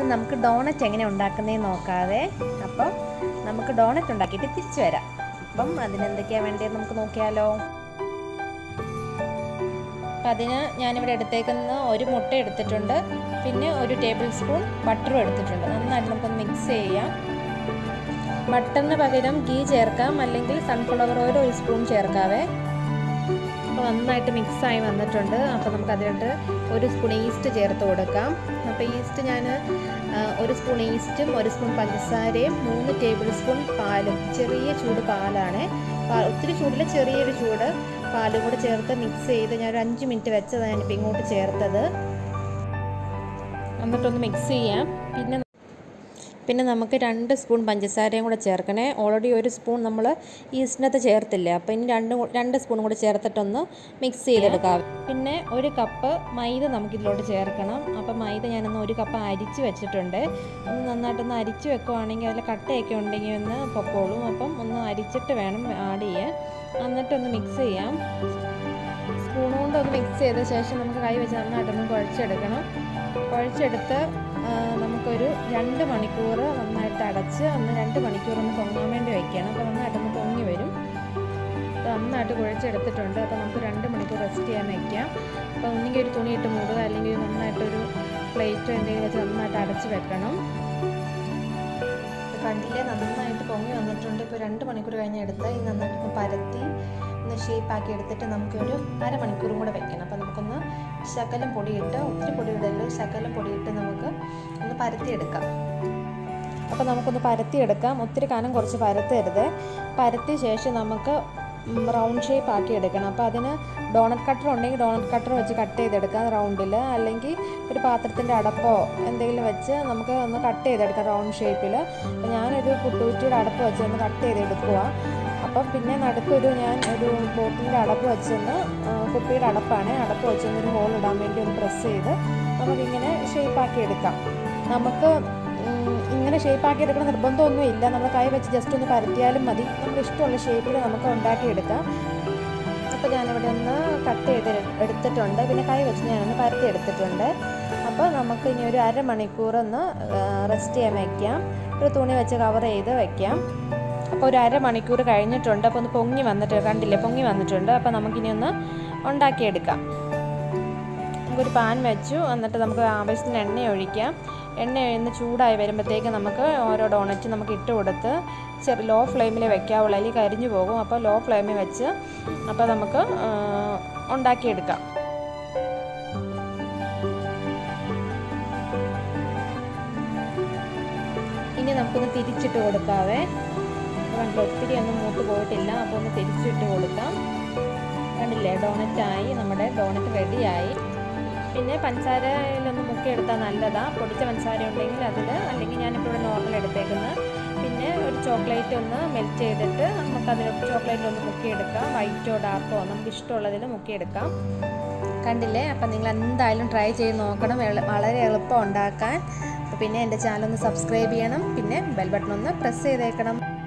ഇന്ന് നമുക്ക് ഡോണറ്റ് എങ്ങനെ ഉണ്ടാക്കുന്നതെന്ന് നോക്കാതെ അപ്പം നമുക്ക് ഡോണറ്റ് ഉണ്ടാക്കിയിട്ട് തിരിച്ചു വരാം അപ്പം അതിനെന്തൊക്കെയാണ് വേണ്ടത് നമുക്ക് നോക്കിയാലോ അപ്പം അതിന് ഞാനിവിടെ എടുത്തേക്കുന്ന ഒരു മുട്ട എടുത്തിട്ടുണ്ട് പിന്നെ ഒരു ടേബിൾ സ്പൂൺ ബട്ടറും എടുത്തിട്ടുണ്ട് നന്നായിട്ട് നമുക്കൊന്ന് മിക്സ് ചെയ്യാം ബട്ടറിന് പകരം ഗീ ചേർക്കാം അല്ലെങ്കിൽ സൺഫ്ലവർ ഓയിൽ ഒരു സ്പൂൺ ചേർക്കാവേ അപ്പോൾ നന്നായിട്ട് മിക്സായി വന്നിട്ടുണ്ട് അപ്പോൾ നമുക്ക് അതിലോട്ട് ഒരു സ്പൂൺ ഈസ്റ്റ് ചേർത്ത് കൊടുക്കാം അപ്പോൾ ഈസ്റ്റ് ഞാൻ ഒരു സ്പൂൺ ഈസ്റ്റും ഒരു സ്പൂൺ പഞ്ചസാരയും മൂന്ന് ടേബിൾ സ്പൂൺ പാലും ചെറിയ ചൂട് പാലാണ് ഒത്തിരി ചൂടിൽ ചെറിയൊരു ചൂട് പാലും കൂടെ ചേർത്ത് മിക്സ് ചെയ്ത് ഞാൻ ഒരു അഞ്ച് മിനിറ്റ് വെച്ചതാണ് ഞാനിപ്പോൾ ഇങ്ങോട്ട് ചേർത്തത് എന്നിട്ടൊന്ന് മിക്സ് ചെയ്യാം പിന്നെ പിന്നെ നമുക്ക് രണ്ട് സ്പൂൺ പഞ്ചസാരയും കൂടെ ചേർക്കണേ ഓൾറെഡി ഒരു സ്പൂൺ നമ്മൾ ഈസ്റ്റിനകത്ത് ചേർത്തില്ല അപ്പോൾ ഇനി രണ്ട് രണ്ട് സ്പൂൺ കൂടെ ചേർത്തിട്ടൊന്ന് മിക്സ് ചെയ്തെടുക്കാം പിന്നെ ഒരു കപ്പ് മൈദ നമുക്ക് ഇതിലോട്ട് ചേർക്കണം അപ്പോൾ മൈദ ഞാനൊന്ന് ഒരു കപ്പ് അരിച്ച് വെച്ചിട്ടുണ്ട് ഒന്ന് നന്നായിട്ടൊന്ന് അരിച്ച് വെക്കുവാണെങ്കിൽ അതിൽ കട്ടയൊക്കെ ഉണ്ടെങ്കിൽ ഒന്ന് പൊക്കോളും അപ്പം ഒന്ന് അരിച്ചിട്ട് വേണം ആഡ് ചെയ്യാൻ എന്നിട്ടൊന്ന് മിക്സ് ചെയ്യാം സ്പൂൺ കൊണ്ട് ഒന്ന് മിക്സ് ചെയ്ത ശേഷം നമുക്ക് കൈ വെച്ച് നന്നായിട്ടൊന്ന് കുഴച്ചെടുക്കണം കുഴച്ചെടുത്ത് നമുക്കൊരു രണ്ട് മണിക്കൂർ നന്നായിട്ട് അടച്ച് ഒന്ന് രണ്ട് മണിക്കൂർ ഒന്ന് പൊങ്ങാൻ വേണ്ടി വയ്ക്കണം അപ്പോൾ നന്നായിട്ടൊന്ന് പൊങ്ങി വരും നന്നായിട്ട് കുഴച്ചെടുത്തിട്ടുണ്ട് അപ്പോൾ നമുക്ക് രണ്ട് മണിക്കൂർ റെസ്റ്റ് ചെയ്യാൻ വയ്ക്കാം അപ്പോൾ ഒന്നുകിൽ ഒരു തുണിയിട്ട് മൂടുക അല്ലെങ്കിൽ നന്നായിട്ടൊരു പ്ലേറ്റോ എന്തെങ്കിലും വെച്ച് നന്നായിട്ട് അടച്ച് വെക്കണം കണ്ടില്ലേ നന്നായിട്ട് പൊങ്ങി വന്നിട്ടുണ്ട് ഇപ്പോൾ രണ്ട് മണിക്കൂർ കഴിഞ്ഞ് എടുത്ത് ഈ നന്നായിട്ട് പരത്തി ഒന്ന് ഷേപ്പാക്കി എടുത്തിട്ട് നമുക്കൊരു അരമണിക്കൂറും കൂടെ വെക്കണം അപ്പോൾ നമുക്കൊന്ന് ശകലം പൊടിയിട്ട് ഒത്തിരി പൊടി ഇടല്ലോ ശകലം പൊടിയിട്ട് നമുക്ക് ഒന്ന് പരത്തിയെടുക്കാം അപ്പോൾ നമുക്കൊന്ന് പരത്തിയെടുക്കാം ഒത്തിരി കനം കുറച്ച് പരത്തരുത് പരത്തിയ ശേഷം നമുക്ക് റൗണ്ട് ഷേപ്പ് ആക്കി എടുക്കണം അപ്പോൾ അതിന് ഡോണറ്റ് കട്ടർ ഉണ്ടെങ്കിൽ ഡോണറ്റ് കട്ടർ വെച്ച് കട്ട് ചെയ്തെടുക്കാം റൗണ്ടിൽ അല്ലെങ്കിൽ ഒരു പാത്രത്തിൻ്റെ അടപ്പോ എന്തെങ്കിലും വെച്ച് നമുക്ക് ഒന്ന് കട്ട് ചെയ്തെടുക്കാം റൗണ്ട് ഷേപ്പിൽ അപ്പോൾ ഞാനൊരു കുട്ടുകുറ്റിയുടെ അടപ്പ് വെച്ച് ഒന്ന് കട്ട് ചെയ്തെടുക്കുക അപ്പം പിന്നെ നടുക്കൊരു ഞാൻ ഒരു ബോട്ടിലിൻ്റെ അടപ്പ് വെച്ചൊന്ന് കുപ്പിയുടെ അടപ്പാണ് അടപ്പ് വെച്ചൊന്ന് ഒരു ഹോൾ ഇടാൻ വേണ്ടി ഒന്ന് പ്രസ് ചെയ്ത് നമുക്കിങ്ങനെ ഷേപ്പാക്കി എടുക്കാം നമുക്ക് ഇങ്ങനെ ഷേപ്പാക്കി എടുക്കണം നിർബന്ധമൊന്നും ഇല്ല നമ്മൾ കൈ വെച്ച് ജസ്റ്റ് ഒന്ന് പരത്തിയാലും മതി നമ്മുടെ ഇഷ്ടമുള്ള ഷേപ്പിൽ നമുക്ക് ഉണ്ടാക്കിയെടുക്കാം അപ്പോൾ ഞാനിവിടെ ഒന്ന് കട്ട് ചെയ്ത് എടുത്തിട്ടുണ്ട് പിന്നെ കൈ വെച്ച് ഞാനൊന്ന് പരത്തി എടുത്തിട്ടുണ്ട് അപ്പോൾ നമുക്ക് ഇനി ഒരു അരമണിക്കൂർ ഒന്ന് റെസ്റ്റ് ചെയ്യാൻ വയ്ക്കാം ഒരു തുണി വെച്ച് കവർ ചെയ്ത് വയ്ക്കാം അപ്പോൾ ഒരു അരമണിക്കൂർ കഴിഞ്ഞിട്ടുണ്ട് അപ്പോൾ ഒന്ന് പൊങ്ങി വന്നിട്ട് കണ്ടില്ലേ പൊങ്ങി വന്നിട്ടുണ്ട് അപ്പോൾ നമുക്കിനി ഒന്ന് ഉണ്ടാക്കിയെടുക്കാം നമുക്കൊരു പാൻ വെച്ചു എന്നിട്ട് നമുക്ക് ആവശ്യത്തിന് എണ്ണ ഒഴിക്കാം എണ്ണ ഒന്ന് ചൂടായി വരുമ്പോഴത്തേക്ക് നമുക്ക് ഓരോ ഡോണറ്റ് നമുക്ക് ഇട്ട് കൊടുത്ത് ചെറിയ ലോ ഫ്ലെയിമിൽ വെക്കാവുള്ളൂ അല്ലെങ്കിൽ കരിഞ്ഞു പോകും അപ്പോൾ ലോ ഫ്ലെയിമിൽ വെച്ച് അപ്പോൾ നമുക്ക് ഉണ്ടാക്കിയെടുക്കാം ഇനി നമുക്കൊന്ന് തിരിച്ചിട്ട് കൊടുക്കാവേ കണ്ടില്ല ഒത്തിരി ഒന്നും മൂത്ത് പോയിട്ടില്ല അപ്പോൾ ഒന്ന് തിരിച്ചിട്ട് കൊടുക്കാം കണ്ടില്ലേ ഡോണറ്റായി നമ്മുടെ ഡോണറ്റ് റെഡിയായി പിന്നെ പഞ്ചസാരയിലൊന്ന് മുക്കിയെടുത്താൽ നല്ലതാണ് പൊടിച്ച പഞ്ചസാര ഉണ്ടെങ്കിൽ അതിൽ അല്ലെങ്കിൽ ഞാനിപ്പോൾ ഇവിടെ നോർമൽ എടുത്തേക്കുന്നത് പിന്നെ ഒരു ചോക്ലേറ്റ് ഒന്ന് മെൽറ്റ് ചെയ്തിട്ട് നമുക്ക് അതിൽ ചോക്ലേറ്റിലൊന്ന് മുക്കിയെടുക്കാം വൈറ്റോ ഡാർക്കോ നമുക്ക് ഇഷ്ടമുള്ളതിൽ മുക്കിയെടുക്കാം കണ്ടില്ലേ അപ്പം നിങ്ങൾ എന്തായാലും ട്രൈ ചെയ്ത് നോക്കണം വളരെ എളുപ്പം ഉണ്ടാക്കാൻ പിന്നെ എൻ്റെ ചാനൽ ഒന്ന് സബ്സ്ക്രൈബ് ചെയ്യണം പിന്നെ ബെൽ ബട്ടൺ ഒന്ന് പ്രസ് ചെയ്തേക്കണം